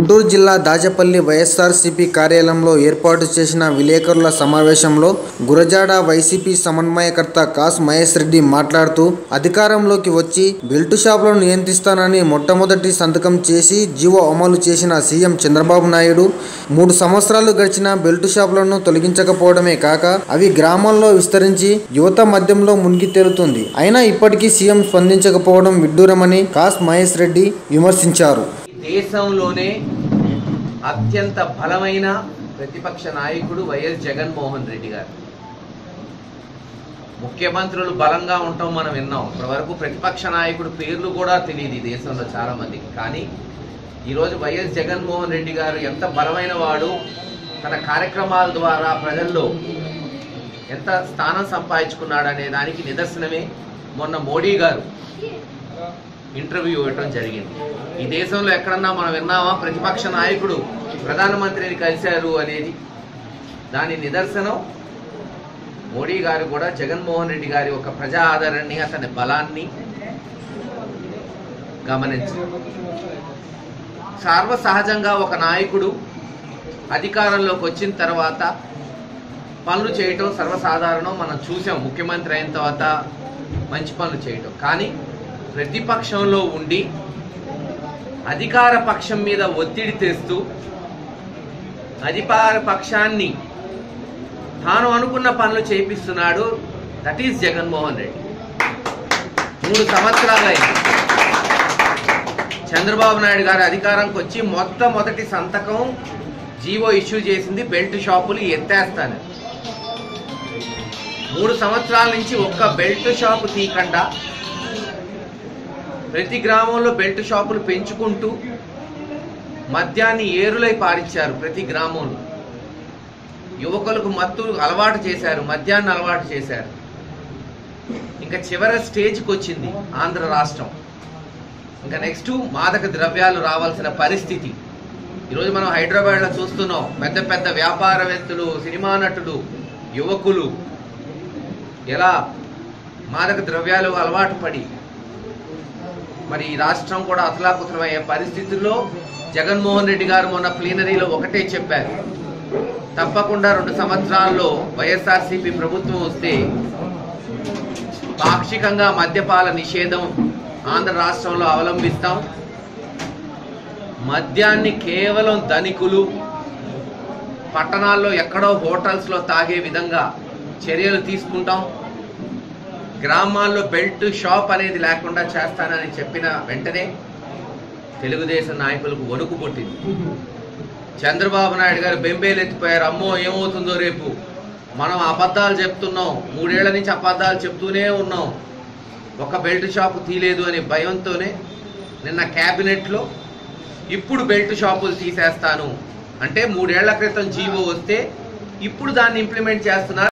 గుంటూరు జిల్లా దాచపల్లి వైఎస్ఆర్సీపీ కార్యాలయంలో ఏర్పాటు చేసిన విలేకరుల సమావేశంలో గురజాడ వైసీపీ సమన్వయకర్త కాస్ మహేష్ రెడ్డి మాట్లాడుతూ అధికారంలోకి వచ్చి బెల్టు షాపులను నియంత్రిస్తానని మొట్టమొదటి సంతకం చేసి జీవో అమలు చేసిన సీఎం చంద్రబాబు నాయుడు మూడు సంవత్సరాలు గడిచిన బెల్టు షాపులను తొలగించకపోవడమే కాక అవి గ్రామాల్లో విస్తరించి యువత మధ్యంలో మునిగి తేలుతుంది అయినా ఇప్పటికీ సీఎం స్పందించకపోవడం విడ్డూరమని కాస్ మహేష్ రెడ్డి విమర్శించారు దేశంలోనే అత్యంత బలమైన ప్రతిపక్ష నాయకుడు వైఎస్ జగన్మోహన్ రెడ్డి గారు ముఖ్యమంత్రులు బలంగా ఉండటం మనం విన్నాం ఇప్పటివరకు ప్రతిపక్ష నాయకుడు పేర్లు కూడా తెలియదు ఈ దేశంలో చాలా మందికి కానీ ఈరోజు వైఎస్ జగన్మోహన్ రెడ్డి గారు ఎంత బలమైన వాడు తన కార్యక్రమాల ద్వారా ప్రజల్లో ఎంత స్థానం సంపాదించుకున్నాడు అనే దానికి నిదర్శనమే మొన్న మోడీ గారు ఇంటర్వ్యూ ఇవ్వటం జరిగింది ఈ దేశంలో ఎక్కడన్నా మనం విన్నామా ప్రతిపక్ష నాయకుడు ప్రధానమంత్రిని కలిశారు అనేది దాని నిదర్శనం మోడీ గారు కూడా జగన్మోహన్ రెడ్డి గారి ఒక ప్రజా ఆదరణని అతని బలాన్ని గమనించి సర్వసహజంగా ఒక నాయకుడు అధికారంలోకి వచ్చిన తర్వాత పనులు చేయటం సర్వసాధారణం మనం చూసాం ముఖ్యమంత్రి అయిన తర్వాత మంచి పనులు చేయటం కానీ ప్రతిపక్షంలో ఉండి అధికార పక్షం మీద ఒత్తిడి తెస్తూ అధికార పక్షాన్ని తాను అనుకున్న పనులు చేపిస్తున్నాడు దట్ ఈస్ జగన్మోహన్ రెడ్డి మూడు సంవత్సరాలైంది చంద్రబాబు నాయుడు గారు అధికారంకి వచ్చి మొట్టమొదటి సంతకం జీవో ఇష్యూ చేసింది బెల్ట్ షాపులు ఎత్తేస్తాను మూడు సంవత్సరాల నుంచి ఒక్క బెల్ట్ షాపు తీయకుండా ప్రతి గ్రామంలో బెల్ట్ షాపులు పెంచుకుంటూ మద్యాన్ని ఏరులై పారించారు ప్రతి గ్రామంలో యువకులకు మత్తు అలవాటు చేశారు మద్యాన్ని అలవాటు చేశారు ఇంకా చివరి స్టేజ్కి వచ్చింది ఆంధ్ర రాష్ట్రం ఇంకా నెక్స్ట్ మాదక ద్రవ్యాలు రావాల్సిన పరిస్థితి ఈరోజు మనం హైదరాబాద్లో చూస్తున్నాం పెద్ద పెద్ద వ్యాపారవేత్తలు సినిమా నటులు యువకులు ఎలా మాదక ద్రవ్యాలు అలవాటు పడి మరి ఈ రాష్ట్రం కూడా అతలాకుతలమయ్యే పరిస్థితుల్లో జగన్మోహన్ రెడ్డి గారు మొన్న ప్లీనరీలో ఒకటే చెప్పారు తప్పకుండా రెండు సంవత్సరాల్లో వైఎస్ఆర్సీపీ ప్రభుత్వం వస్తే పాక్షికంగా మద్యపాల నిషేధం ఆంధ్ర రాష్ట్రంలో అవలంబిస్తాం మద్యాన్ని కేవలం ధనికులు పట్టణాల్లో ఎక్కడో హోటల్స్లో తాగే విధంగా చర్యలు తీసుకుంటాం గ్రామాల్లో బెల్ట్ షాప్ అనేది లేకుండా చేస్తానని చెప్పిన వెంటనే తెలుగుదేశం నాయకులకు వణుకు పుట్టింది చంద్రబాబు నాయుడు గారు బెంబేలు ఎత్తిపోయారు అమ్మో ఏమవుతుందో రేపు మనం అబద్ధాలు చెప్తున్నాం మూడేళ్ల నుంచి అబద్ధాలు చెప్తూనే ఉన్నాం ఒక బెల్ట్ షాపు తీయలేదు అనే భయంతోనే నిన్న క్యాబినెట్లో ఇప్పుడు బెల్ట్ షాపులు తీసేస్తాను అంటే మూడేళ్ల క్రితం జీవో వస్తే ఇప్పుడు దాన్ని ఇంప్లిమెంట్ చేస్తున్నారు